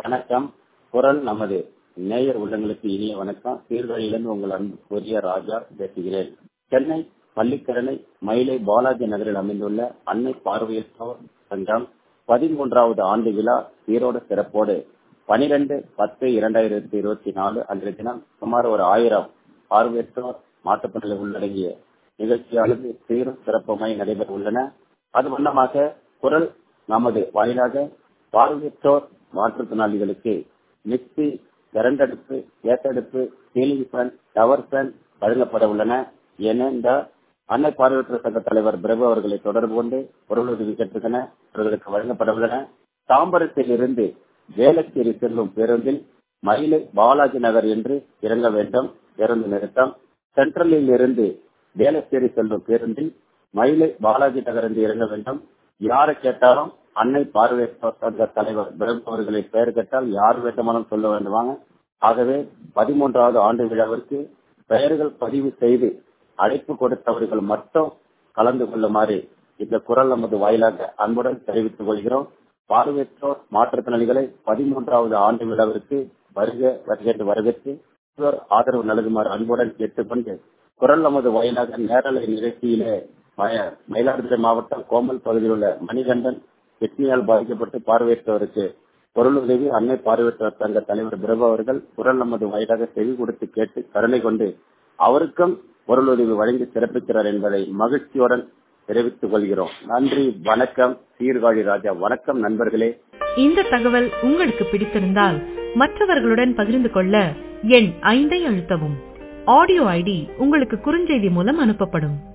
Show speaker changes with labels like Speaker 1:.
Speaker 1: வணக்கம் குரல் நமது நேயர் உள்ளங்களுக்கு இனிய வணக்கம் சீர்காழியிலிருந்து உங்கள் அன்புக்குரிய ராஜா பேசுகிறேன் சென்னை பள்ளிக்கரணை மயிலை பாலாஜி நகரில் அமைந்துள்ள அன்னை பார்வையற்றோர் சங்கம் பதிமூன்றாவது ஆண்டு விழா சீரோடு சிறப்போடு பனிரெண்டு பத்து இரண்டாயிரத்தி இருபத்தி நாலு அன்றைய தினம் சுமார் ஒரு ஆயிரம் பார்வையற்றோர் மாற்றுப்பணிகளை உள்ளடங்கிய நிகழ்ச்சியானது சீரும் சிறப்புமாய் நடைபெற உள்ளன அது வண்ணமாக குரல் நமது வாயிலாக பார்வையற்றோர் மாற்றுத்திறனாளிகளுக்கு மிக்சி கரண்டடுப்பு ஏத்தடுப்பு சீலிங் ஃபேன் டவர் ஃபேன் வழங்கப்பட உள்ளன ஏனென்றால் அன்னை பார்வையற்றோர் சங்க தலைவர் பிரபு அவர்களை தொடர்பு கொண்டு பொருளுதவி கேட்டிருந்தன அவர்களுக்கு வழங்கப்பட உள்ளன தாம்பரத்தில் இருந்து வேளச்சேரி செல்லும் பேருந்தில் மயிலை பாலாஜி நகர் என்று இறங்க வேண்டும் பேருந்து நிறுத்தம் சென்ட்ரலில் இருந்து வேளச்சேரி செல்லும் பேருந்தில் மயிலை பாலாஜி நகர் என்று இறங்க வேண்டும் யாரை கேட்டாலும் அன்னை பார்வையற்றோர் சங்க தலைவர் பிரபு அவர்களை பெயர் கேட்டால் யார் வேண்டுமானும் சொல்ல வேண்டுமாங்க ஆகவே பதிமூன்றாவது ஆண்டு விழாவிற்கு பெயர்கள் பதிவு செய்து அழைப்பு கொடுத்தவர்கள் மட்டும் கலந்து கொள்ளுமாறு இந்த குரல் நமது வாயிலாக அன்புடன் தெரிவித்துக் கொள்கிறோம் பார்வையற்றோர் மாற்றுத்திறனாளிகளை பதிமூன்றாவது ஆண்டு விழாவிற்கு வருக வருகின்ற வரவேற்று ஆதரவு நல்குமாறு அன்புடன் கேட்டுக்கொண்டு குரல் நமது வாயிலாக நேரலை நிகழ்ச்சியிலே மயிலாடுதுறை மாவட்டம் கோமல் பகுதியில் உள்ள மணிகண்டன் கிட்னியால் பாதிக்கப்பட்டு பார்வையற்றவருக்கு பொருளுதவி அன்னை பார்வையற்றவர் சங்க தலைவர் பிரபு அவர்கள் குரல் நமது வாயிலாக செவி கொடுத்து கேட்டு கருணை கொண்டு அவருக்கும் பொருளுதவி வழங்கி சிறப்பிக்கிறார் என்பதை மகிழ்ச்சியுடன் தெரிவித்துக் கொள்கிறோம் நன்றி வணக்கம் சீர்காழி ராஜா வணக்கம் நண்பர்களே
Speaker 2: இந்த தகவல் உங்களுக்கு பிடித்திருந்தால் மற்றவர்களுடன் பகிர்ந்து கொள்ள எண் ஐந்தை அழுத்தவும் ஆடியோ ஐடி உங்களுக்கு குறுஞ்செய்தி மூலம் அனுப்பப்படும்